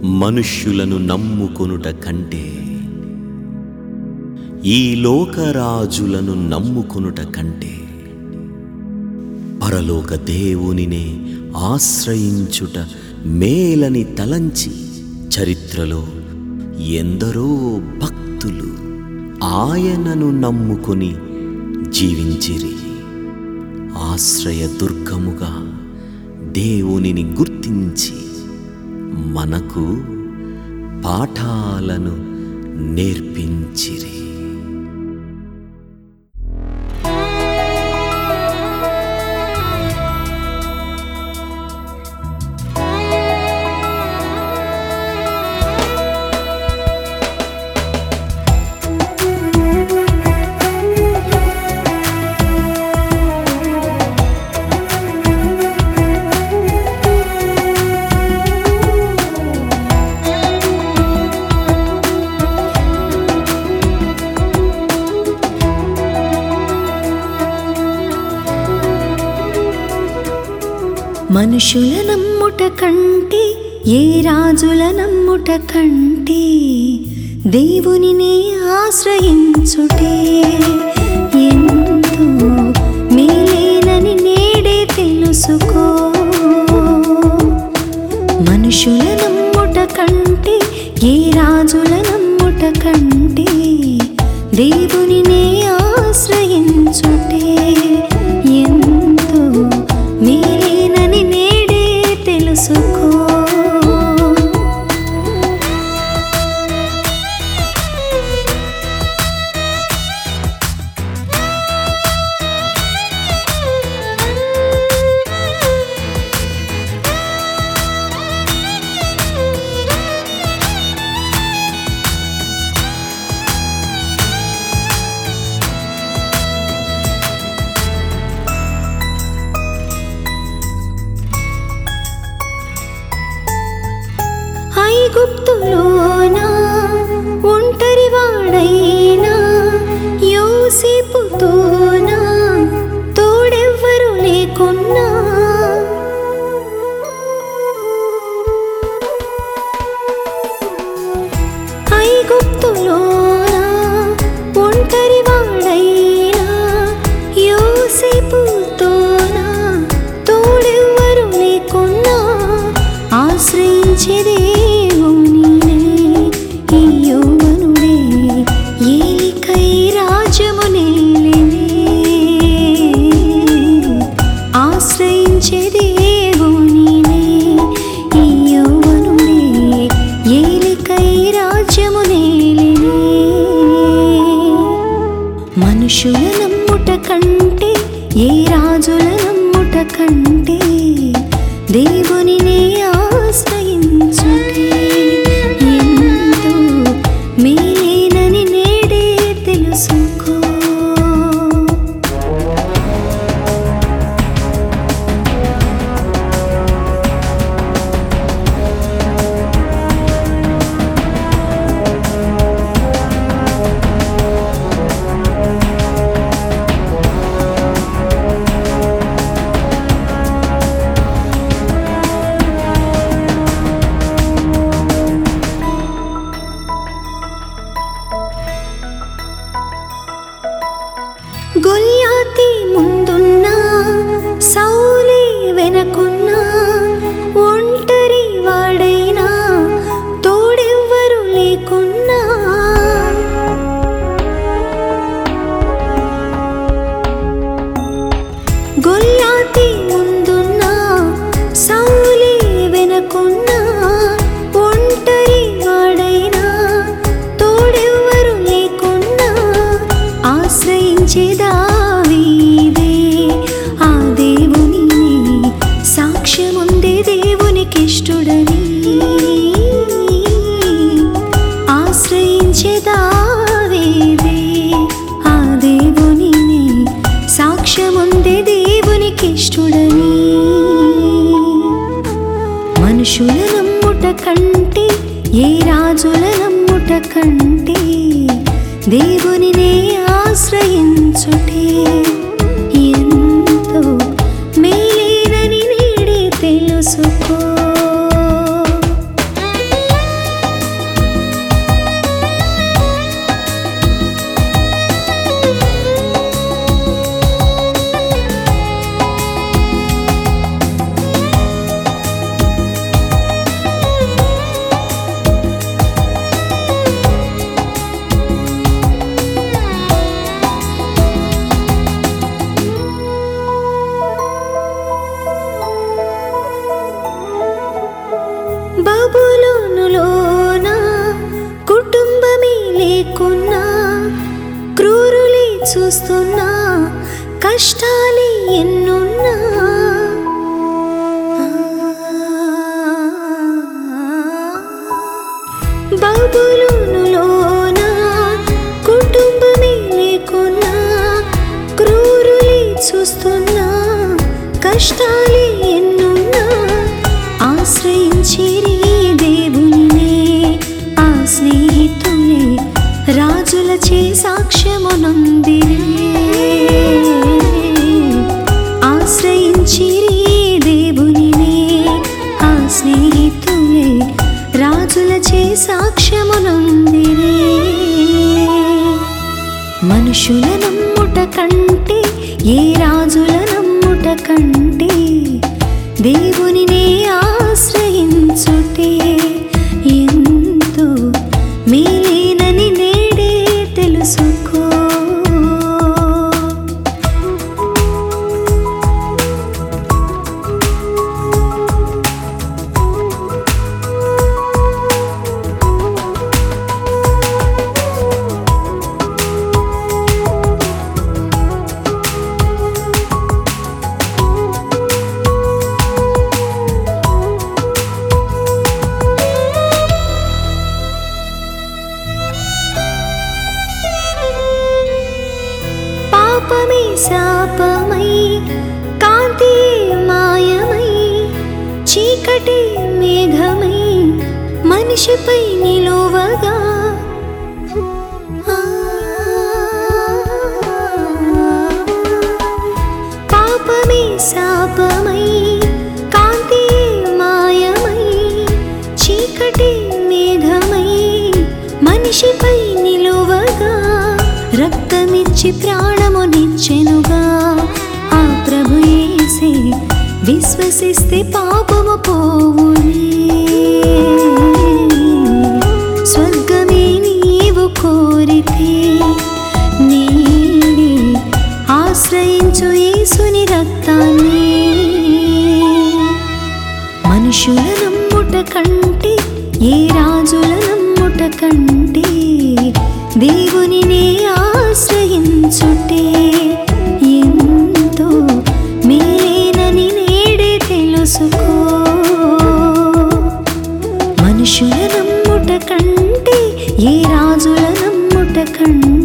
మనుష్యులను నమ్ముకొనుట కంటే ఈ లోకరాజులను నమ్ముకొనుట కంటే పరలోక దేవునినే ఆశ్రయించుట మేలని తలంచి చరిత్రలో ఎందరో భక్తులు ఆయనను నమ్ముకొని జీవించిరి ఆశ్రయ దుర్గముగా దేవునిని గుర్తించి మనకు పాఠాలను నేర్పించిరి మనుషుల నమ్ముట కంటే ఏ రాజుల నమ్ముట కంటే దేవునినే ఆశ్రయించుటే ఎంతో మేలేనని నేడే తెలుసుకో మనుషుల నమ్ముట కంటే ఏ రాజుల నమ్ముట కంటే దేవునినే ఆశ్రయించుటే ఎంతో మేలేనని నేడే తెలుసుకో ఐగుప్తులోన ఒంటరి వాడైనా యోసేపుతోన తోడెవ్వరు లేకున్నా ఐగుప్తులోన ఒంటరి వాడైనా యోసేపుతోన తోడెవ్వరు లేకున్నా ఆశ్రయించే దేవునినే ఈ యౌవనుడే ఏలికై రాజ్యమునేలెనే ఆశ్రయించే దేవునినే ఈ యౌవనుడే ఏలికై రాజ్యమునేలెనే మనుషుల నమ్ముట కంటే ఏ రాజుల నమ్ముట కంటే దేవునినే ఆశ్రయించుటే ఎంతో మేలేనని నేడే తెలుసుకో గొల్యాతి ముందున్నా సౌలి వెనకున్నా ఒంటరి వాడైనా తోడెవ్వరు లేకున్నా గొల్యాతి ముందున్నా సౌలి వెనకున్నా ఒంటరి వాడైనా తోడెవ్వరు లేకున్నా ఆశ్రయించే దావీదే ఆ దేవుని సాక్ష్యముందే దేవునికి ఇష్టడని ఆశ్రయించే దావీదే ఆ దేవుని సాక్ష్యముందే దేవునికి ఇష్టడని మనుషుల నమ్ముట కంటే ఏ రాజుల నమ్ముట కంటే దేవునినే ఆశ్రయించుటే ఎంతో మేలేనని నేడే తెలుసుకో చూస్తున్నా కష్టాలే ఎన్నున్నా బబులోనులోన కుటుంబమే లేకున్నా క్రూరులే చూస్తున్నా కష్టాలే ఎన్నున్నా ఆశ్రయించిరి దేవునినే ఆ స్నేహితులే రాజులచే సాక్ష్యమునందిరే ఆశ్రయించిరి దేవునినే ఆ స్నేహితులే రాజులచే సాక్ష్యమునందిరే మనుషుల నమ్ముట కంటే ఏ రాజుల నమ్ముట కంటే దేవునినే ఆశ్రయించుటే ఎంతో మేలేనని నేడే తెలుసుకో పాపమే శాపమై కాంతి మాయమై చీకటి మేఘమై మనిషిపై నిలువగా ఆ, పాపమే శాపమై కాంతి మాయమై చీకటి మేఘమై మనిషిపై నిలువగా రక్తమిచ్చి ప్రాణమునిచ్చెనుగా ఆ ప్రభు యేసే విశ్వసిస్తే పాపము పోవునే స్వర్గమే నీవు కోరితే నీడి ఆశ్రయించు యేసుని రక్తాన్ని మనుషుల నమ్ముట కంటే ఏ రాజుల నమ్ముట కంటే దేవునినే ఆశ్రయించుటే ఎంతో మేలేనని నేడే తెలుసుకో మనుషుల నమ్ముట కంటే ఏ రాజుల నమ్ముట కంటే